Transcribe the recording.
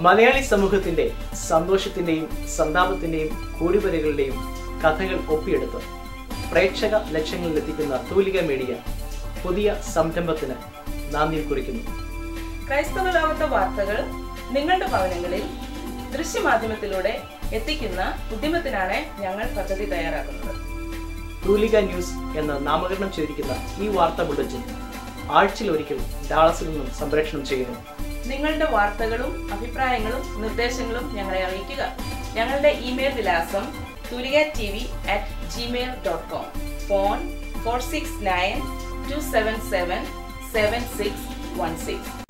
മലയാളി സമൂഹത്തിന്റെ സന്തോഷത്തിന്റെയും സന്താപത്തിന്റെയും കൂടിവരകളുടെയും കഥകൾ ഒപ്പിയെടുത്ത് പ്രേക്ഷക ലക്ഷ്യങ്ങളിലെത്തിക്കുന്ന തൂലിക മീഡിയ പുതിയ സംരംഭത്തിന് നാന്ദി കുറിക്കുന്നു ക്രൈസ്തവ ലോകത്തെ വാർത്തകൾ നിങ്ങളുടെ ഭവനങ്ങളിൽ ദൃശ്യമാധ്യമത്തിലൂടെ എത്തിക്കുന്ന ഉദ്യമത്തിനാണ് ഞങ്ങൾ പദ്ധതി തയ്യാറാക്കുന്നത് തൂലിക ന്യൂസ് എന്ന് നാമകരണം ചെയ്തിരിക്കുന്ന ഈ വാർത്താ ബുള്ളറ്റിൻ ആഴ്ചയിൽ ഒരിക്കൽ ഡാളസിൽ നിന്നും സംപ്രേഷണം ചെയ്യുന്നു നിങ്ങളുടെ വാർത്തകളും അഭിപ്രായങ്ങളും നിർദ്ദേശങ്ങളും ഞങ്ങളെ അറിയിക്കുക ഞങ്ങളുടെ ഇമെയിൽ വിലാസം Thulika T V at Gmail dot com phone four six nine two seven seven seven six one six